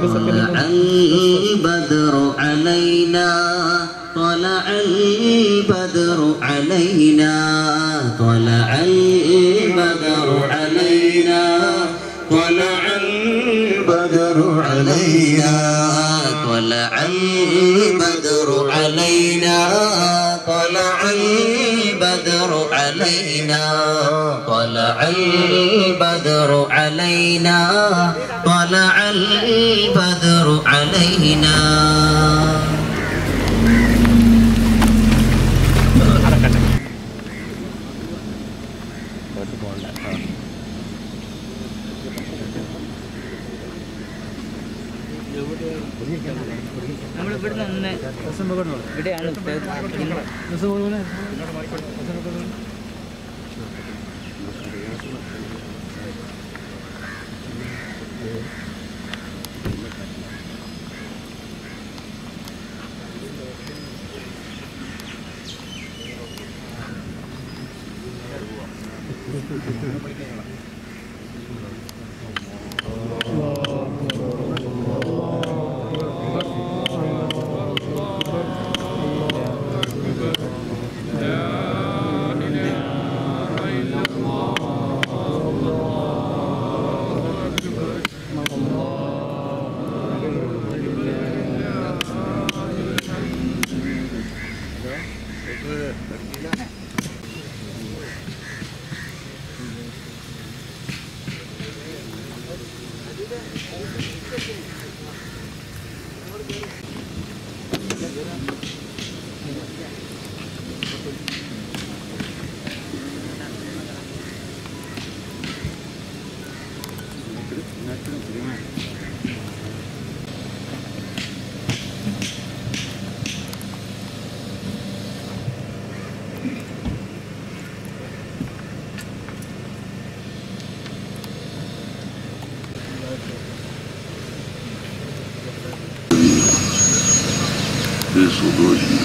طلع البدر علينا طلع البدر علينا طلع البدر علينا طلع البدر علينا طلع البدر علينا طلع البدر علينا طلع البدر علينا طلع البدر علينا നമ്മൾ ഇവിടുന്ന് ഒന്ന് ഇവിടെയാണ് في صدورهم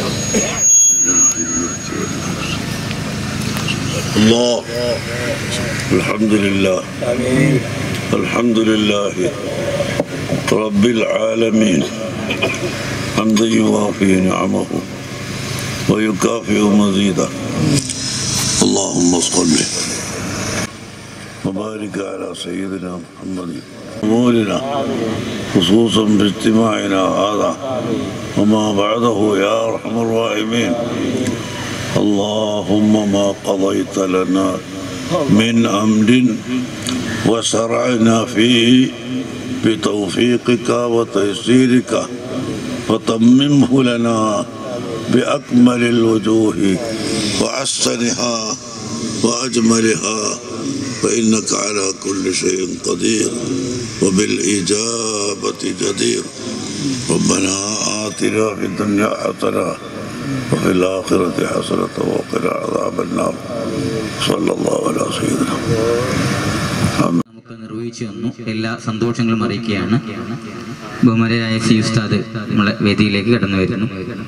الله الحمد لله الحمد لله رب العالمين حمدا يوافي نعمه ويكافئ مزيده اللهم صل وبارك على سيدنا محمد أمورنا خصوصا باجتماعنا هذا وما بعده يا أرحم الراحمين اللهم ما قضيت لنا من أمر وشرعنا فيه بتوفيقك وتيسيرك وتممه لنا بأكمل الوجوه وأحسنها وأجملها فإنك على كل شيء قدير وبالإجابة جدير ربنا آتنا في الدنيا حسنة وفي الآخرة حسنة وقنا عذاب النار صلى الله على سيدنا محمد നമുക്ക് നിർവഹിച്ചു തന്നു എല്ലാ സന്തോഷങ്ങളും അറിയിക്കുകയാണ് ബഹുമാനായ സി ഉസ്താദ് നമ്മളെ വേദിയിലേക്ക് കടന്നു വരുന്നു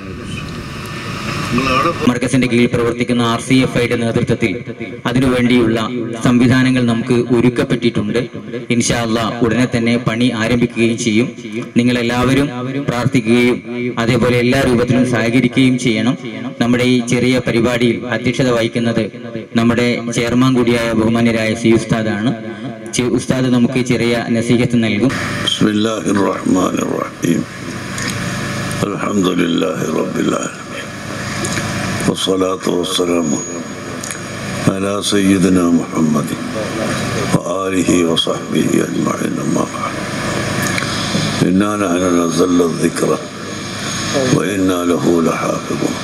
മർക്കസിന്റെ കീഴിൽ പ്രവർത്തിക്കുന്ന ആർ സി എഫ് ഐയുടെ നേതൃത്വത്തിൽ അതിനുവേണ്ടിയുള്ള സംവിധാനങ്ങൾ നമുക്ക് ഒരുക്കപ്പെട്ടിട്ടുണ്ട് ഇൻഷാല്ല ഉടനെ തന്നെ പണി ആരംഭിക്കുകയും ചെയ്യും നിങ്ങൾ എല്ലാവരും പ്രാർത്ഥിക്കുകയും അതേപോലെ എല്ലാ രൂപത്തിലും സഹകരിക്കുകയും ചെയ്യണം നമ്മുടെ ഈ ചെറിയ പരിപാടിയിൽ അധ്യക്ഷത വഹിക്കുന്നത് നമ്മുടെ ചെയർമാൻ കൂടിയായ ബഹുമാന്യരായ സി ഉസ്താദാണ് ചെ- ഉസ്താദ് നമുക്ക് ചെറിയ നസീഹത്ത് നൽകും بسم الله الرحمن الرحيم الحمد لله رب العالمين والصلاة والسلام على سيدنا محمد وآله وصحبه أجمعين أما بعد إنا نحن نزلنا الذكر وإنا له لحافظون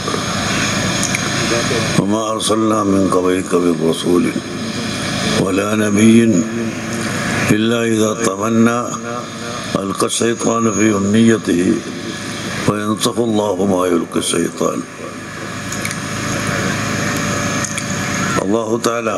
وما أرسلنا من قبلك من رسول ولا نبي إلا إذا تمنى ألقى الشيطان في أمنيته وينسخ الله ما يلقي الشيطان الله تعالى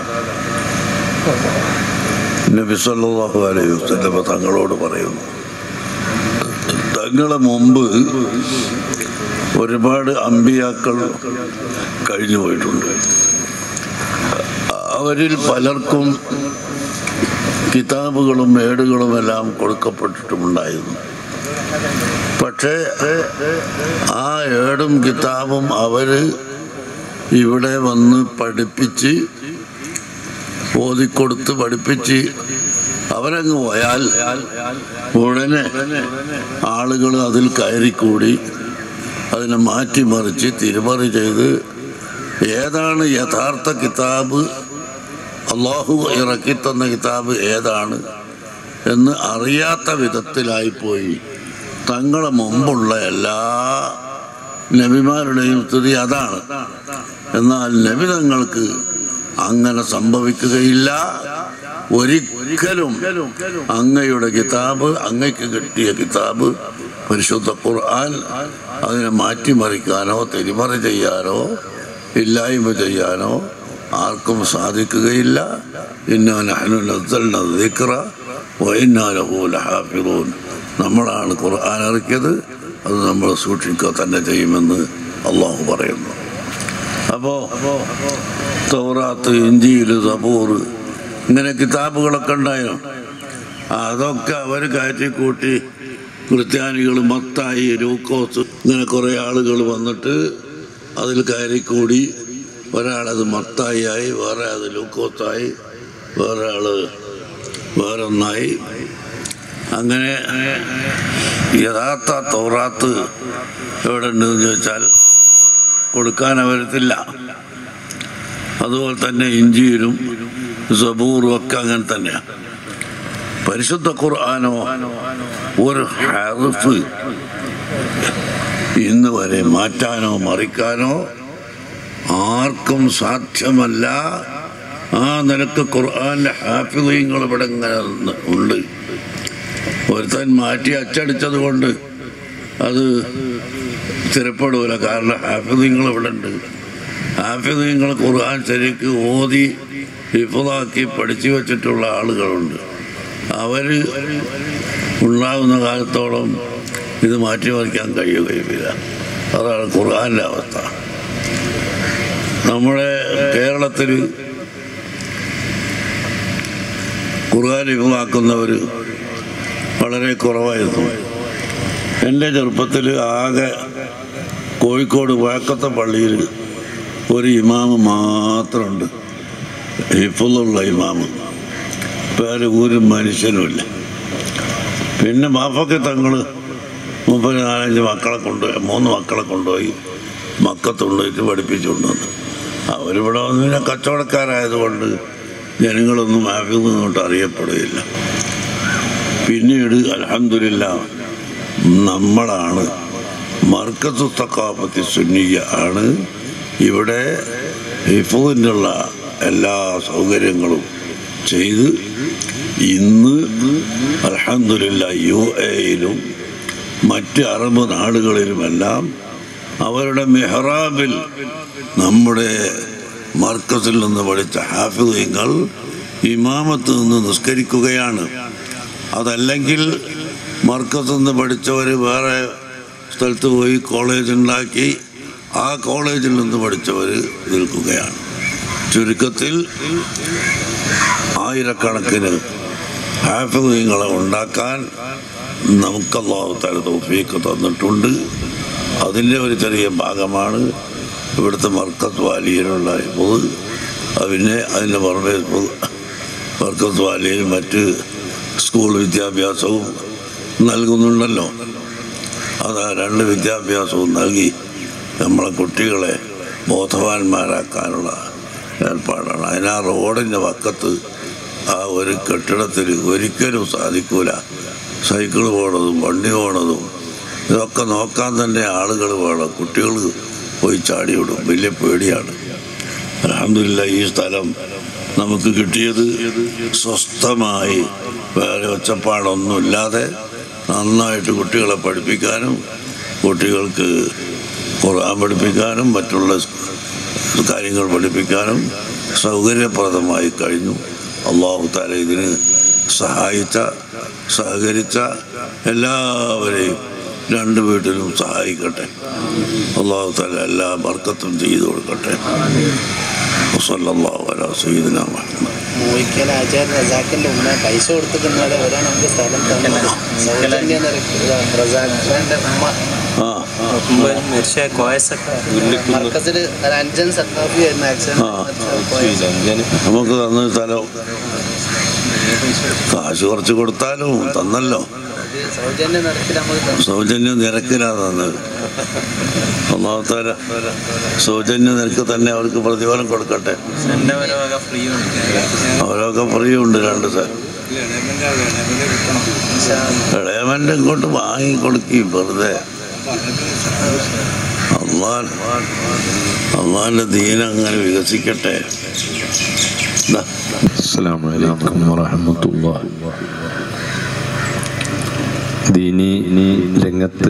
നബി സല്ലല്ലാഹു അലൈഹി വസല്ലമ തങ്ങളോട് പറയുന്നു തങ്ങളെ മുമ്പ് ഒരുപാട് അമ്പിയാക്കൾ കഴിഞ്ഞു പോയിട്ടുണ്ട് അവരിൽ പലർക്കും കിതാബുകളും ഏടുകളും എല്ലാം കൊടുക്കപ്പെട്ടിട്ടുമുണ്ടായിരുന്നു പക്ഷേ ആ ഏടും കിതാബും അവര് ഇവിടെ വന്ന് പഠിപ്പിച്ച് ഓതിക്കൊടുത്ത് പഠിപ്പിച്ച് അവരങ്ങ് പോയാൽ ഉടനെ ആളുകൾ അതിൽ കയറിക്കൂടി അതിനെ മാറ്റിമറിച്ച് തിരുമറി ചെയ്ത് ഏതാണ് യഥാർത്ഥ കിതാബ് അള്ളാഹു ഇറക്കി തന്ന കിതാബ് ഏതാണ് എന്ന് അറിയാത്ത വിധത്തിലായിപ്പോയി തങ്ങളെ മുമ്പുള്ള എല്ലാ നബിമാരുടെയും സ്ഥിതി അതാണ് എന്നാൽ നബി തങ്ങൾക്ക് അങ്ങനെ സംഭവിക്കുകയില്ല ഒരിക്കലും അങ്ങയുടെ കിതാബ് അങ്ങയ്ക്ക് കിട്ടിയ കിതാബ് പരിശുദ്ധ ഖുർആൻ അതിനെ മാറ്റിമറിക്കാനോ തെരിമറി ചെയ്യാനോ ഇല്ലായ്മ ചെയ്യാനോ ആർക്കും സാധിക്കുകയില്ല ഇന്നാ നഹ്നു നസ്സൽന ദിക്റ വഇന്നാ ലഹു ലഹാഫിളൂൻ നമ്മളാണ് ഖുർആൻ ഇറക്കിയത് അത് നമ്മൾ സൂക്ഷിക്കുക തന്നെ ചെയ്യുമെന്ന് അള്ളാഹു പറയുന്നു അപ്പോ തൗറാത്ത് ഇഞ്ചിയിൽ സബൂർ ഇങ്ങനെ കിതാബുകളൊക്കെ ഉണ്ടായിരുന്നു അതൊക്കെ അവർ കയറ്റി കൂട്ടി ക്രിസ്ത്യാനികൾ മത്തായി ലൂക്കോസ് ഇങ്ങനെ കുറേ ആളുകൾ വന്നിട്ട് അതിൽ കയറിക്കൂടി ഒരാളത് മത്തായി ആയി വേറെ അത് ലൂക്കോസായി വേറെ ആള് വേറൊന്നായി അങ്ങനെ യഥാർത്ഥ തൗറാത്ത് എവിടെ ഉണ്ടെന്ന് ചോദിച്ചാൽ കൊടുക്കാൻ അവരത്തില്ല അതുപോലെ തന്നെ ഇഞ്ചിയിലും സബൂറും ഒക്കെ അങ്ങനെ തന്നെയാണ് പരിശുദ്ധ ഖുർആാനോ ഒരു ഹർഫ് ഇന്ന് വരെ മാറ്റാനോ മറിക്കാനോ ആർക്കും സാധ്യമല്ല ആ നിലക്ക് ഖുർആാനിലെ ഹാഫിദീങ്ങൾ ഇവിടെ ഇങ്ങനെ ഉണ്ട് ഒരുത്തൻ മാറ്റി അച്ചടിച്ചത് കൊണ്ട് അത് സ്ഥിരപ്പെടൂല കാരണം ഹാഫിദീങ്ങൾ ഇവിടെ ഉണ്ട് ഹാഫിദീങ്ങൾ ഖുർആൻ ശരിക്ക് ഓതി ഹിഫതാക്കി പഠിച്ചു വെച്ചിട്ടുള്ള ആളുകളുണ്ട് അവർ ഉണ്ടാകുന്ന കാലത്തോളം ഇത് മാറ്റിമറിക്കാൻ കഴിയുകയുമില്ല അതാണ് ഖുർആാനിൻ്റെ അവസ്ഥ നമ്മുടെ കേരളത്തിൽ ഖുർആൻ ഹിഫതാക്കുന്നവർ വളരെ കുറവായിരുന്നു എൻ്റെ ചെറുപ്പത്തിൽ ആകെ കോഴിക്കോട് വഴക്കത്തെ പള്ളിയിൽ ഒരു ഇമാമ് മാത്രമുണ്ട് ഹിഫുള്ള ഇമാമ് വേറെ ഒരു മനുഷ്യനുമില്ല പിന്നെ ബാപ്പയ്ക്ക് തങ്ങൾ മുപ്പത് നാലഞ്ച് മക്കളെ കൊണ്ടുപോയി മൂന്ന് മക്കളെ കൊണ്ടുപോയി മക്കത്ത് കൊണ്ടുപോയിട്ട് പഠിപ്പിച്ചുകൊണ്ട് വന്നു അവരിവിടെ വന്ന് പിന്നെ കച്ചവടക്കാരായതുകൊണ്ട് ജനങ്ങളൊന്നും ആഫിൽ നിന്നോട്ട് അറിയപ്പെടുകയില്ല പിന്നീട് അലഹമില്ല നമ്മളാണ് മർക്കസ് തക്കാപ്പത്തി സുന്നിയ ആണ് ഇവിടെ ഹിഫുവിനുള്ള എല്ലാ സൗകര്യങ്ങളും ചെയ്ത് ഇന്ന് അലഹമില്ല യു എയിലും മറ്റ് അറബ് നാടുകളിലുമെല്ലാം അവരുടെ മെഹ്റാബിൽ നമ്മുടെ മർക്കസിൽ നിന്ന് പഠിച്ച ഹാഫിദീങ്ങൾ ഇമാമത്ത് നിന്ന് നിസ്കരിക്കുകയാണ് അതല്ലെങ്കിൽ മർക്കസിൽ നിന്ന് പഠിച്ചവർ വേറെ സ്ഥലത്ത് പോയി കോളേജ് ഉണ്ടാക്കി ആ കോളേജിൽ നിന്ന് പഠിച്ചവർ നിൽക്കുകയാണ് ചുരുക്കത്തിൽ ആയിരക്കണക്കിന് ഹാഫിദീങ്ങളെ ഉണ്ടാക്കാൻ നമുക്ക് അള്ളാഹുത്താല തോഫീക്ക് തന്നിട്ടുണ്ട് അതിൻ്റെ ഒരു ചെറിയ ഭാഗമാണ് ഇവിടുത്തെ മർക്കത്ത് വാലിയിലുള്ള ഇപ്പോൾ പിന്നെ അതിൻ്റെ പുറമെ ഇപ്പോൾ മർക്കത്ത് വാലിയിൽ മറ്റ് സ്കൂൾ വിദ്യാഭ്യാസവും നൽകുന്നുണ്ടല്ലോ അത് ആ രണ്ട് വിദ്യാഭ്യാസവും നൽകി നമ്മളെ കുട്ടികളെ ബോധവാന്മാരാക്കാനുള്ള ഏർപ്പാടാണ് അതിനാ റോഡിൻ്റെ പക്കത്ത് ആ ഒരു കെട്ടിടത്തിൽ ഒരിക്കലും സാധിക്കൂല സൈക്കിൾ പോണതും വണ്ടി പോണതും ഇതൊക്കെ നോക്കാൻ തന്നെ ആളുകൾ വേണം കുട്ടികൾ പോയി ചാടി വിടും വലിയ പേടിയാണ് അലഹമില്ല ഈ സ്ഥലം നമുക്ക് കിട്ടിയത് സ്വസ്ഥമായി വേറെ ഒച്ചപ്പാടൊന്നുമില്ലാതെ നന്നായിട്ട് കുട്ടികളെ പഠിപ്പിക്കാനും കുട്ടികൾക്ക് ഖുർആൻ പഠിപ്പിക്കാനും മറ്റുള്ള കാര്യങ്ങൾ പഠിപ്പിക്കാനും സൗകര്യപ്രദമായി കഴിഞ്ഞു അള്ളാഹു താല ഇതിന് സഹായിച്ച സഹകരിച്ച എല്ലാവരെയും രണ്ട് വീട്ടിലും സഹായിക്കട്ടെ അള്ളാഹു താല എല്ലാ ബർക്കത്തും ചെയ്തു കൊടുക്കട്ടെ വസല്ലല്ലാഹു على سيدنا محمد മോയിക്കൽ ആചാര്യ റസാഖിന്റെ ഉമ്മ പൈസ കൊടുത്തിട്ടുള്ളത് അവരാ നമുക്ക് സ്ഥലം തന്നത് സൗജന്യ നിരക്ക് റസാഖിന്റെ ഉമ്മ آه മരിച്ച കോയസൊക്കെ മർക്കസിൽ ഒരു അഞ്ചൻ സക്കാഫി ആയിരുന്നു ആ. നമുക്ക് തന്ന സ്ഥലം കാശ് കുറച്ച് കൊടുത്താലും തന്നല്ലോ സൗജന്യ നിരക്കിൽ നമുക്ക് തന്നു. സൗജന്യ നിരക്കിലാ തന്നത് ഒന്നാമത്തെ സൗജന്യ നിരക്ക് തന്നെ അവർക്ക് പ്രതിഫലം കൊടുക്കട്ടെ എന്റെ ഒരു വക ഫ്രീ ഉണ്ട് അവരൊക്കെ ഫ്രീ ഉണ്ട് രണ്ട് സ്ഥലം ഇൻഷാ അല്ലാ. ഇളയമൻ്റെ ഇങ്ങോട്ട് വാങ്ങി കൊടുക്കും വെറുതെ അള്ളാൻ അള്ളാൻ്റെ ദീന അങ്ങനെ വികസിക്കട്ടെ ദാ, السلام عليكم ورحمة الله ദീനി രംഗത്ത്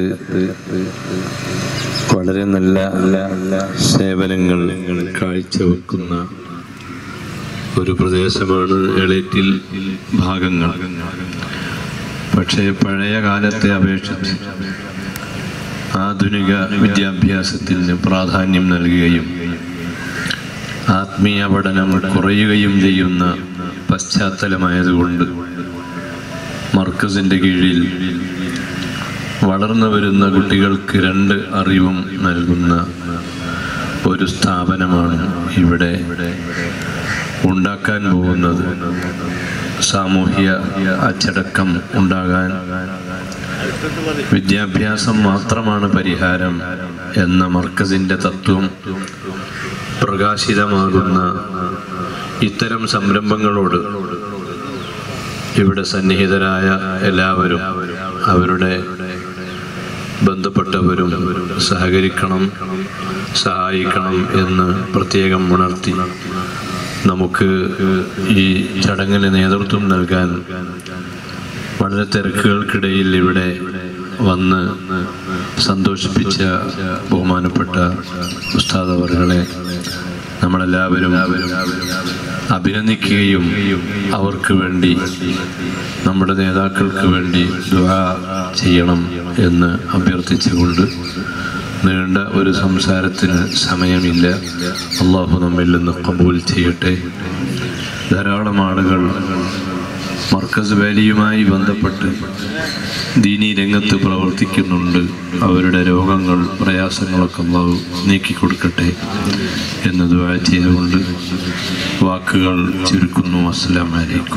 വളരെ നല്ല നല്ല സേവനങ്ങൾ കാഴ്ചവെക്കുന്ന ഒരു പ്രദേശമാണ് എളേറ്റിൽ ഭാഗങ്ങൾ പക്ഷേ പഴയ കാലത്തെ അപേക്ഷിച്ച് ആധുനിക വിദ്യാഭ്യാസത്തിന് പ്രാധാന്യം നൽകുകയും ആത്മീയ പഠനം കുറയുകയും ചെയ്യുന്ന പശ്ചാത്തലമായതുകൊണ്ട് മർക്കസിൻ്റെ കീഴിൽ വളർന്നു വരുന്ന കുട്ടികൾക്ക് രണ്ട് അറിവും നൽകുന്ന ഒരു സ്ഥാപനമാണ് ഇവിടെ ഉണ്ടാക്കാൻ പോകുന്നത് സാമൂഹ്യ അച്ചടക്കം ഉണ്ടാകാൻ വിദ്യാഭ്യാസം മാത്രമാണ് പരിഹാരം എന്ന മർക്കസിൻ്റെ തത്വം പ്രകാശിതമാകുന്ന ഇത്തരം സംരംഭങ്ങളോട് ഇവിടെ സന്നിഹിതരായ എല്ലാവരും അവരുടെ ബന്ധപ്പെട്ടവരും സഹകരിക്കണം സഹായിക്കണം എന്ന് പ്രത്യേകം ഉണർത്തി നമുക്ക് ഈ ചടങ്ങിന് നേതൃത്വം നൽകാൻ വളരെ തിരക്കുകൾക്കിടയിൽ ഇവിടെ വന്ന് സന്തോഷിപ്പിച്ച ബഹുമാനപ്പെട്ട ഉസ്താദ് അവറുകളെ നമ്മളെല്ലാവരും അഭിനന്ദിക്കുകയും അവർക്ക് വേണ്ടി നമ്മുടെ നേതാക്കൾക്ക് വേണ്ടി ദുആ ചെയ്യണം എന്ന് അഭ്യർത്ഥിച്ചുകൊണ്ട് നീണ്ട ഒരു സംസാരത്തിന് സമയമില്ല അള്ളാഹു നമ്മിൽ നിന്ന് കബൂൽ ചെയ്യട്ടെ ധാരാളം ആളുകൾ മർക്കസ് വാലിയുമായി ബന്ധപ്പെട്ട് ദീനീ രംഗത്ത് പ്രവർത്തിക്കുന്നുണ്ട് അവരുടെ രോഗങ്ങൾ പ്രയാസങ്ങളൊക്കെ അള്ളാഹു നീക്കിക്കൊടുക്കട്ടെ എന്ന് ദുആ ചെയ്തുകൊണ്ട് വാക്കുകൾ ചുരുക്കുന്നു അസ്സലാം വലൈക്കും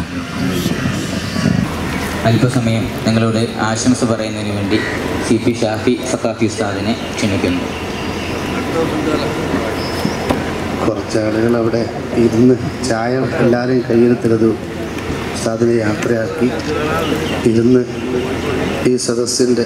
അല്പസമയം നിങ്ങളോട് ആശംസ പറയുന്നതിന് വേണ്ടി സി പി ഷാഫി സഖാഫി ഉസ്താദിനെ ക്ഷണിക്കുന്നു കുറച്ച് ആളുകൾ അവിടെ ഇരുന്ന് ചായ എല്ലാവരും കയ്യെടുത്തിരുത് ഉസ്താദിനെ യാത്രയാക്കി ഇരുന്ന് ഈ സദസ്സിൻ്റെ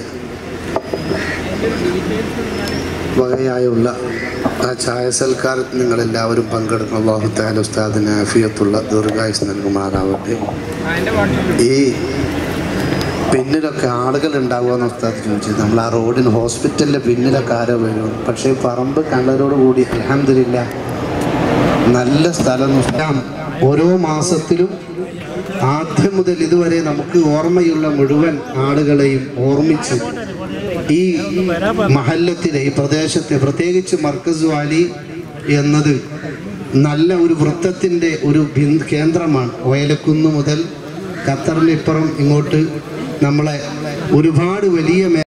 വകയായുള്ള ആ ചായ സൽക്കാരത്തിൽ നിങ്ങളെല്ലാവരും പങ്കെടുക്കണം അള്ളാഹു താല ഉസ്താദിന് ആഫിയത്തുള്ള ദീർഘായുസ് നൽകുമാറാവട്ടെ ഈ പിന്നിലൊക്കെ ആളുകൾ ഉണ്ടാവുമെന്ന് ഉസ്താദ് ചോദിച്ചത് നമ്മൾ ആ റോഡിന് ഹോസ്പിറ്റലിൻ്റെ പിന്നിലൊക്കെ ആരോ വരും പക്ഷേ ഈ പറമ്പ് കണ്ടതോട് കൂടി അലഹമില്ല നല്ല സ്ഥലം നോക്കാം ഓരോ മാസത്തിലും ആദ്യം മുതൽ ഇതുവരെ നമുക്ക് ഓർമ്മയുള്ള മുഴുവൻ ആളുകളെയും ഓർമ്മിച്ച് ഈ മഹല്ലത്തിലെ ഈ പ്രദേശത്തെ പ്രത്യേകിച്ച് മർക്കസ് വാലി എന്നത് നല്ല ഒരു വൃത്തത്തിൻ്റെ ഒരു ബിന്ദു കേന്ദ്രമാണ് ഓയലക്കുന്ന് മുതൽ ഖത്തറിനിപ്പുറം ഇങ്ങോട്ട് നമ്മളെ ഒരുപാട് വലിയ മേ